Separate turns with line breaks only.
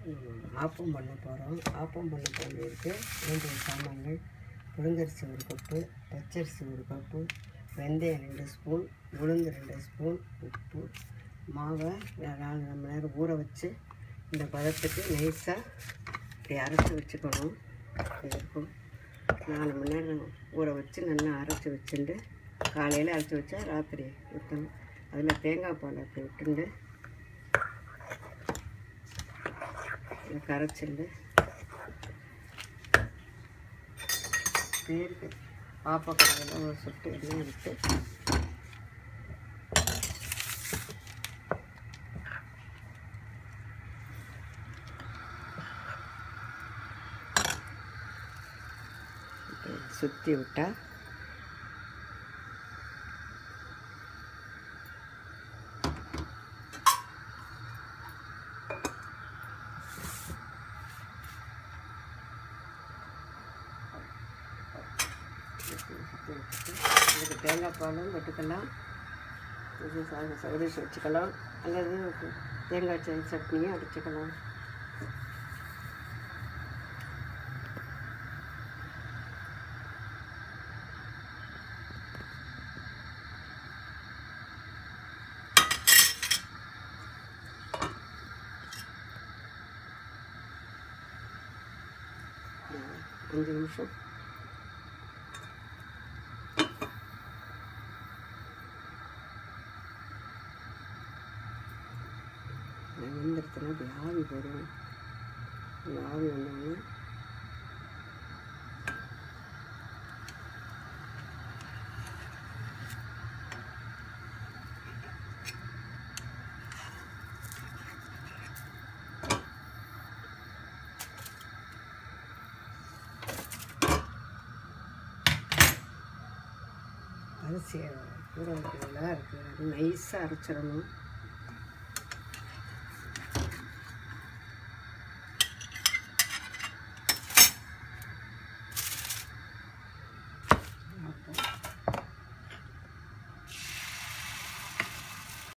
ம், ஆப்பம் பண்ண போகிறோம் ஆப்பம் பண்ண போகிறதுக்கு வேண்டிய சாமான்கள் புழுங்கரிசி ஒரு கப்பு பச்சரிசி ஒரு கப்பு வெந்தயம் ரெண்டு ஸ்பூன் உளுந்து ரெண்டு ஸ்பூன் உப்பு மாவை நா- நாலு மணி நேரம் ஊற வச்சு இந்த பதத்துக்கு நைஸாக இப்படி அரைச்சி வச்சுக்கணும் இப்படி இருக்கும் நாலு மணி நேரம் ஊற வச்சு நல்லா அரைச்சி வச்சுட்டு காலையில் அரைச்சி வச்சா ராத்திரி ஊற்றணும் அதில் தேங்காய் பால் அப்படி விட்டுண்டு இதை கரைச்சிண்டு பேருக்கு பாப்பா கடையில் ஒரு சொட்டு எண்ணெய் விட்டு சுற்றி விட்டா இதுக்கு தேங்காய் பாலும் தொட்டுக்கலாம் இது ச- சர்வீஸ் வச்சுக்கலாம் அல்லது தேங்காய் ச- சட்னியும் அடிச்சுக்கலாம் அஞ்சு நிமிஷம் வெந்திரத்தில் அப்படி ஆவி போடும் அந்த ஆவி வந்தோடனே அரிசியை ஊற வைக்கிறதுல இருக்குது நைஸாக அரைச்சிடணும்